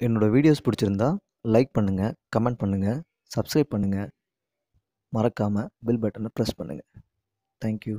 என்னோடய வீடியோஸ் பிடிச்சிருந்தா லைக் பண்ணுங்கள் கமெண்ட் பண்ணுங்கள் சப்ஸ்கிரைப் பண்ணுங்கள் மறக்காமல் பெல் பட்டனை ப்ரெஸ் பண்ணுங்கள் தேங்க்யூ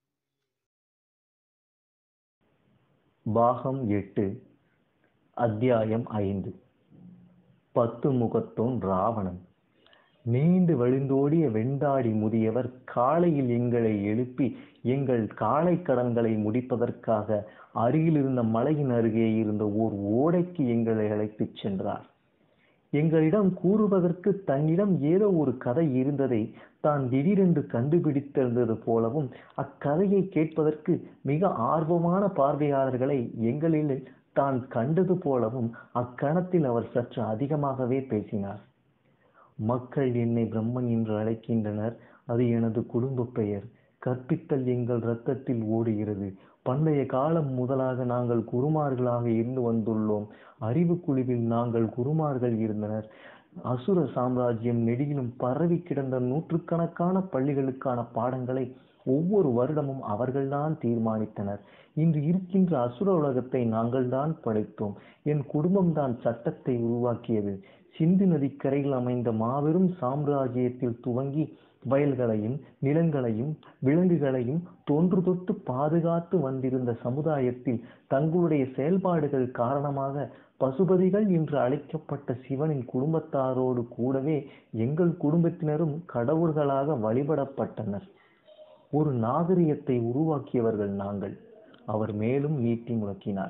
பாகம் எட்டு அத்தியாயம் ஐந்து பத்து முகத்தோன் ராவணன் நீண்டு வழிந்தோடிய வெண்டாடி முதியவர் காலையில் எங்களை எழுப்பி எங்கள் காலை கடன்களை முடிப்பதற்காக அருகில் இருந்த மலையின் அருகே இருந்த ஓர் ஓடைக்கு எங்களை அழைத்துச் சென்றார் எங்களிடம் கூறுவதற்கு தன்னிடம் ஏதோ ஒரு கதை இருந்ததை தான் திடீரென்று கண்டுபிடித்திருந்தது போலவும் அக்கதையை கேட்பதற்கு மிக ஆர்வமான பார்வையாளர்களை எங்களில் தான் கண்டது போலவும் அக்கணத்தில் அவர் சற்று அதிகமாகவே பேசினார் மக்கள் என்னை பிரம்மன் என்று அழைக்கின்றனர் அது எனது குடும்ப பெயர் கற்பித்தல் எங்கள் இரத்தத்தில் ஓடுகிறது பண்டைய காலம் முதலாக நாங்கள் குருமார்களாக இருந்து வந்துள்ளோம் அறிவு குழுவில் நாங்கள் குருமார்கள் இருந்தனர் அசுர சாம்ராஜ்யம் நெடியிலும் பரவி கிடந்த நூற்றுக்கணக்கான பள்ளிகளுக்கான பாடங்களை ஒவ்வொரு வருடமும் அவர்கள்தான் தீர்மானித்தனர் இன்று இருக்கின்ற அசுர உலகத்தை நாங்கள் தான் படைத்தோம் என் குடும்பம்தான் சட்டத்தை உருவாக்கியது சிந்து நதிக்கரையில் அமைந்த மாபெரும் சாம்ராஜ்யத்தில் துவங்கி வயல்களையும் நிலங்களையும் விலங்குகளையும் தொன்று தொட்டு பாதுகாத்து வந்திருந்த சமுதாயத்தில் தங்களுடைய செயல்பாடுகள் காரணமாக பசுபதிகள் என்று அழைக்கப்பட்ட சிவனின் குடும்பத்தாரோடு கூடவே எங்கள் குடும்பத்தினரும் கடவுள்களாக வழிபடப்பட்டனர் ஒரு நாகரிகத்தை உருவாக்கியவர்கள் நாங்கள் அவர் மேலும் நீட்டி முழக்கினார்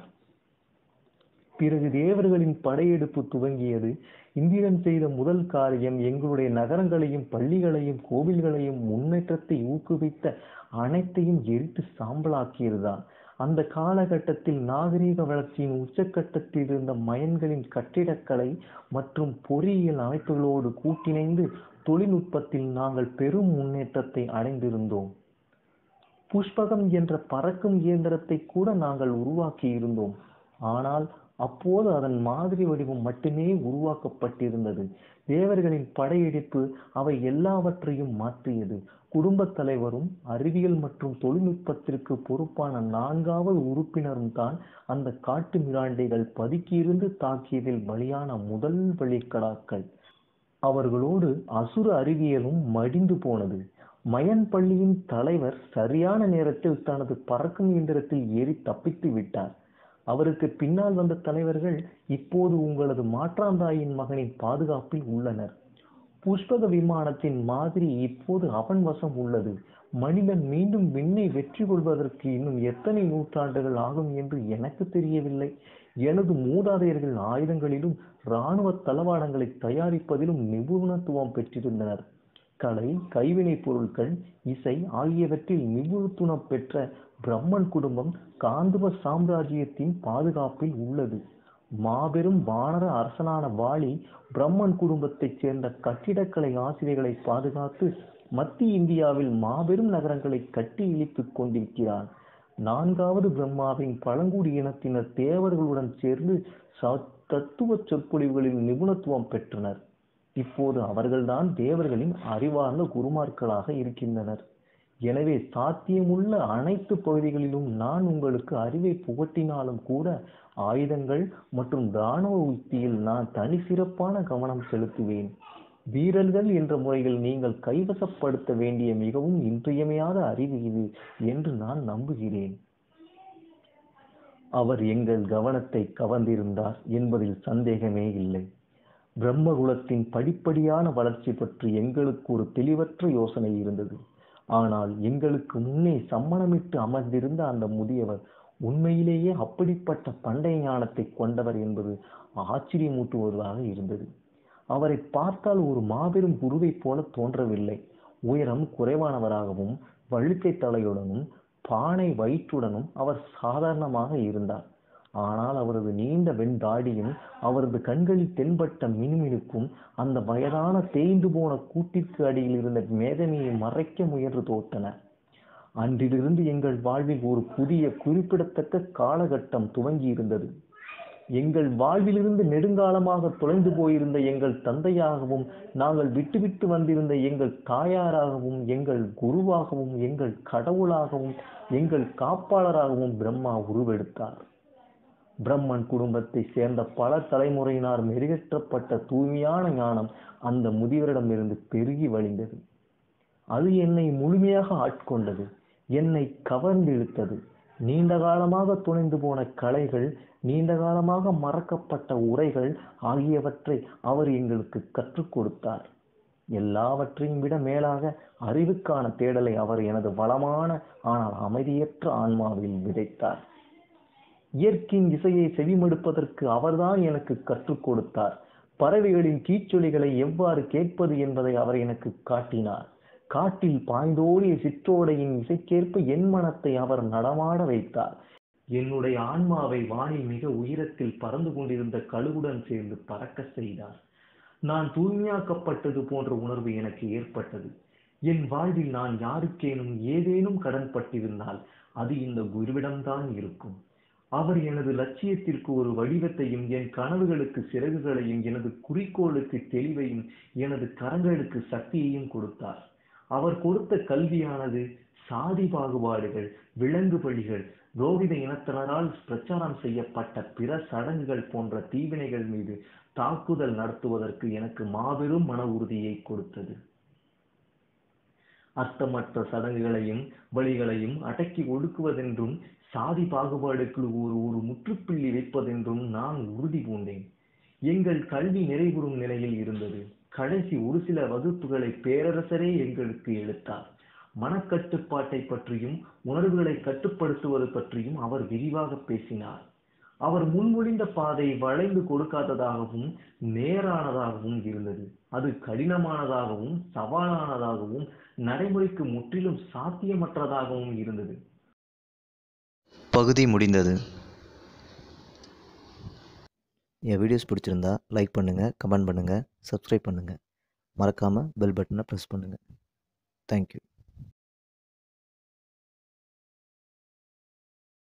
பிறகு தேவர்களின் படையெடுப்பு துவங்கியது இந்திரன் செய்த முதல் காரியம் எங்களுடைய நகரங்களையும் பள்ளிகளையும் கோவில்களையும் முன்னேற்றத்தை ஊக்குவித்த அனைத்தையும் எரித்து சாம்பலாக்கியதுதான் அந்த காலகட்டத்தில் நாகரீக வளர்ச்சியின் உச்சக்கட்டத்தில் இருந்த மயன்களின் கட்டிடக்கலை மற்றும் பொறியியல் அமைப்புகளோடு கூட்டிணைந்து தொழில்நுட்பத்தில் நாங்கள் பெரும் முன்னேற்றத்தை அடைந்திருந்தோம் புஷ்பகம் என்ற பறக்கும் இயந்திரத்தை கூட நாங்கள் உருவாக்கி இருந்தோம் ஆனால் அப்போது அதன் மாதிரி வடிவம் மட்டுமே உருவாக்கப்பட்டிருந்தது தேவர்களின் படையெடுப்பு அவை எல்லாவற்றையும் மாற்றியது குடும்பத் தலைவரும் அறிவியல் மற்றும் தொழில்நுட்பத்திற்கு பொறுப்பான நான்காவது உறுப்பினரும் தான் அந்த காட்டு மிராண்டைகள் பதுக்கியிருந்து தாக்கியதில் பலியான முதல் வழிக்கடாக்கள் அவர்களோடு அசுர அறிவியலும் மடிந்து போனது மயன் பள்ளியின் தலைவர் சரியான நேரத்தில் தனது பறக்கும் இயந்திரத்தில் ஏறி தப்பித்து விட்டார் அவருக்கு பின்னால் வந்த தலைவர்கள் இப்போது உங்களது மாற்றாந்தாயின் மகனின் பாதுகாப்பில் உள்ளனர் புஷ்பக விமானத்தின் மாதிரி இப்போது அவன் வசம் உள்ளது மனிதன் மீண்டும் விண்ணை வெற்றி கொள்வதற்கு இன்னும் எத்தனை நூற்றாண்டுகள் ஆகும் என்று எனக்கு தெரியவில்லை எனது மூதாதையர்கள் ஆயுதங்களிலும் இராணுவ தளவாடங்களை தயாரிப்பதிலும் நிபுணத்துவம் பெற்றிருந்தனர் கலை கைவினைப் பொருட்கள் இசை ஆகியவற்றில் நிபுணத்துவம் பெற்ற பிரம்மன் குடும்பம் காந்துவ சாம்ராஜ்யத்தின் பாதுகாப்பில் உள்ளது மாபெரும் வானர அரசனான வாலி பிரம்மன் குடும்பத்தைச் சேர்ந்த கட்டிடக்கலை ஆசிரியர்களை பாதுகாத்து மத்திய இந்தியாவில் மாபெரும் நகரங்களை கட்டி இழித்துக் கொண்டிருக்கிறான் நான்காவது பிரம்மாவின் பழங்குடி இனத்தினர் தேவர்களுடன் சேர்ந்து தத்துவ சொற்பொழிவுகளில் நிபுணத்துவம் பெற்றனர் இப்போது அவர்கள்தான் தேவர்களின் அறிவார்ந்த குருமார்களாக இருக்கின்றனர் எனவே சாத்தியமுள்ள அனைத்து பகுதிகளிலும் நான் உங்களுக்கு அறிவை புகட்டினாலும் கூட ஆயுதங்கள் மற்றும் இராணுவ உத்தியில் நான் தனி சிறப்பான கவனம் செலுத்துவேன் வீரர்கள் என்ற முறையில் நீங்கள் கைவசப்படுத்த வேண்டிய மிகவும் இன்றியமையாத அறிவு இது என்று நான் நம்புகிறேன் அவர் எங்கள் கவனத்தை கவர்ந்திருந்தார் என்பதில் சந்தேகமே இல்லை பிரம்மகுலத்தின் படிப்படியான வளர்ச்சி பற்றி எங்களுக்கு ஒரு தெளிவற்ற யோசனை இருந்தது ஆனால் எங்களுக்கு முன்னே சம்மணமிட்டு அமர்ந்திருந்த அந்த முதியவர் உண்மையிலேயே அப்படிப்பட்ட பண்டைய ஞானத்தை கொண்டவர் என்பது ஆச்சரியமூட்டுவதாக இருந்தது அவரை பார்த்தால் ஒரு மாபெரும் குருவை போல தோன்றவில்லை உயரம் குறைவானவராகவும் வழுக்கை தலையுடனும் பானை வயிற்றுடனும் அவர் சாதாரணமாக இருந்தார் ஆனால் அவரது நீண்ட வெண்தாடியும் அவரது கண்களில் தென்பட்ட மினுமினுப்பும் அந்த வயதான தேய்ந்து போன கூட்டிற்கு அடியில் இருந்த மேதமையை மறைக்க முயன்று தோற்றன அன்றிலிருந்து எங்கள் வாழ்வில் ஒரு புதிய குறிப்பிடத்தக்க காலகட்டம் துவங்கி இருந்தது எங்கள் வாழ்விலிருந்து நெடுங்காலமாக தொலைந்து போயிருந்த எங்கள் தந்தையாகவும் நாங்கள் விட்டுவிட்டு வந்திருந்த எங்கள் தாயாராகவும் எங்கள் குருவாகவும் எங்கள் கடவுளாகவும் எங்கள் காப்பாளராகவும் பிரம்மா உருவெடுத்தார் பிரம்மன் குடும்பத்தை சேர்ந்த பல தலைமுறையினார் மெருகேற்றப்பட்ட தூய்மையான ஞானம் அந்த முதியவரிடமிருந்து பெருகி வழிந்தது அது என்னை முழுமையாக ஆட்கொண்டது என்னை கவர்ந்திழுத்தது நீண்ட காலமாக துணைந்து போன கலைகள் நீண்ட காலமாக மறக்கப்பட்ட உரைகள் ஆகியவற்றை அவர் எங்களுக்கு கற்றுக் கொடுத்தார் எல்லாவற்றையும் விட மேலாக அறிவுக்கான தேடலை அவர் எனது வளமான ஆனால் அமைதியற்ற ஆன்மாவில் விதைத்தார் இயற்கையின் இசையை செவிமடுப்பதற்கு அவர்தான் எனக்கு கற்றுக் கொடுத்தார் பறவைகளின் கீச்சொலிகளை எவ்வாறு கேட்பது என்பதை அவர் எனக்கு காட்டினார் காட்டில் பாய்ந்தோடிய சிற்றோடையின் இசைக்கேற்ப என் மனத்தை அவர் நடமாட வைத்தார் என்னுடைய ஆன்மாவை வானில் மிக உயரத்தில் பறந்து கொண்டிருந்த கழுகுடன் சேர்ந்து பறக்க செய்தார் நான் தூய்மையாக்கப்பட்டது போன்ற உணர்வு எனக்கு ஏற்பட்டது என் வாழ்வில் நான் யாருக்கேனும் ஏதேனும் கடன் பட்டிருந்தால் அது இந்த குருவிடம்தான் இருக்கும் அவர் எனது லட்சியத்திற்கு ஒரு வடிவத்தையும் என் கனவுகளுக்கு சிறகுகளையும் எனது குறிக்கோளுக்கு தெளிவையும் எனது கரங்களுக்கு சக்தியையும் கொடுத்தார் அவர் கொடுத்த கல்வியானது சாதி பாகுபாடுகள் விலங்கு பலிகள் ரோகித இனத்தினரால் பிரச்சாரம் செய்யப்பட்ட பிற சடங்குகள் போன்ற தீவினைகள் மீது தாக்குதல் நடத்துவதற்கு எனக்கு மாபெரும் மன உறுதியை கொடுத்தது அர்த்தமற்ற சடங்குகளையும் வழிகளையும் அடக்கி ஒடுக்குவதென்றும் சாதி பாகுபாடுக்கு ஒரு ஒரு முற்றுப்புள்ளி வைப்பதென்றும் நான் உறுதி பூண்டேன் எங்கள் கல்வி நிறைவுறும் நிலையில் இருந்தது கடைசி ஒரு சில வகுப்புகளை பேரரசரே எங்களுக்கு எடுத்தார் மனக்கட்டுப்பாட்டை பற்றியும் உணர்வுகளை கட்டுப்படுத்துவது பற்றியும் அவர் விரிவாக பேசினார் அவர் முன்மொழிந்த பாதை வளைந்து கொடுக்காததாகவும் நேரானதாகவும் இருந்தது அது கடினமானதாகவும் சவாலானதாகவும் நடைமுறைக்கு முற்றிலும் சாத்தியமற்றதாகவும் இருந்தது பகுதி முடிந்தது என் வீடியோஸ் பிடிச்சிருந்தா லைக் பண்ணுங்கள் கமெண்ட் பண்ணுங்கள் சப்ஸ்கிரைப் பண்ணுங்கள் மறக்காமல் பெல் பட்டனை ப்ரெஸ் பண்ணுங்கள் தேங்க்யூ